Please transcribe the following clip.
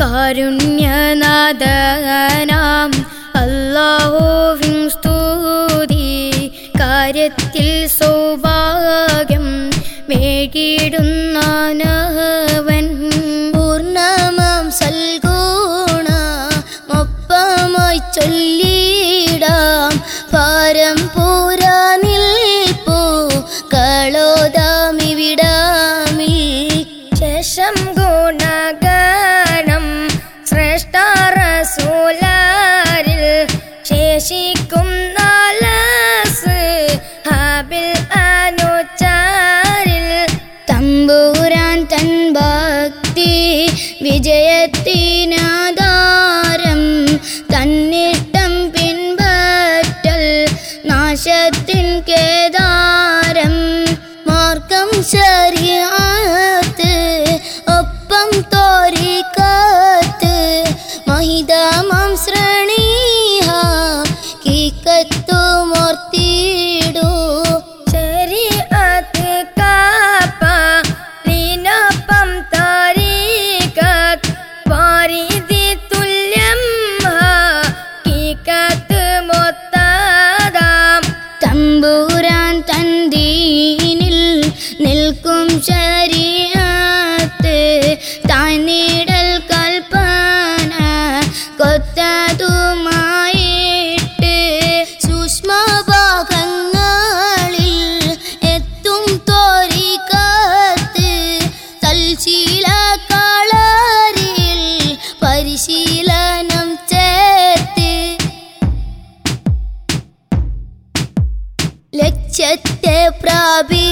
കാരുണ്യനാഥനാം അല്ലാഹുവിൻ സ്തുതി കാര്യത്തിൽ സൗഭാഗ്യം മേകിടുന്നവൻ പൂർണ്ണമാം സൽഗുണ മൊപ്പമായി ചൊല്ലിടാം പാരം പൂരാ നിൽപ്പൂ കളോദാമിവിടാമിൽ ശേഷം ഗുണഗണം ശ്രേഷ്ഠ റസൂലാരിൽ ശേഷിക്കും നാലസ് ഹാബിൽ അനുചാരിൽ തമ്പൂരാൻ തൻ ഭക്തി വിജയത്തിനാധാരം തന്നിഷ്ടം പിൻപറ്റൽ നാശത്തിൻ കേദാരം മാർഗം ശരിയാത്ത് ഒപ്പം തോരിക്കാത്ത് മഹിതമാം ശ്രേണീഹ കീക്കത്തു മോർത്തിടൂ ശരിഅത്ത് കാപ്പ ലീനൊപ്പം താരീഖത്ത് വാരിധി തുല്യം ഹീക്കത്ത് മൊത്തതാം തമ്പൂരാൻ തന്തീനിൽ നിൽക്കും ശരീഅത്ത് താഴ്ന്നിടൽ കൽപ്പന കൊത്തതുമായിട്ട് സൂക്ഷ്മഭാഗങ്ങളിൽ എത്തും തോരിക്കത്ത് തൽശീല കളരിൽ പരിശീലനം ചേർത്ത് ലക്ഷ്യത്തെ പ്രാപി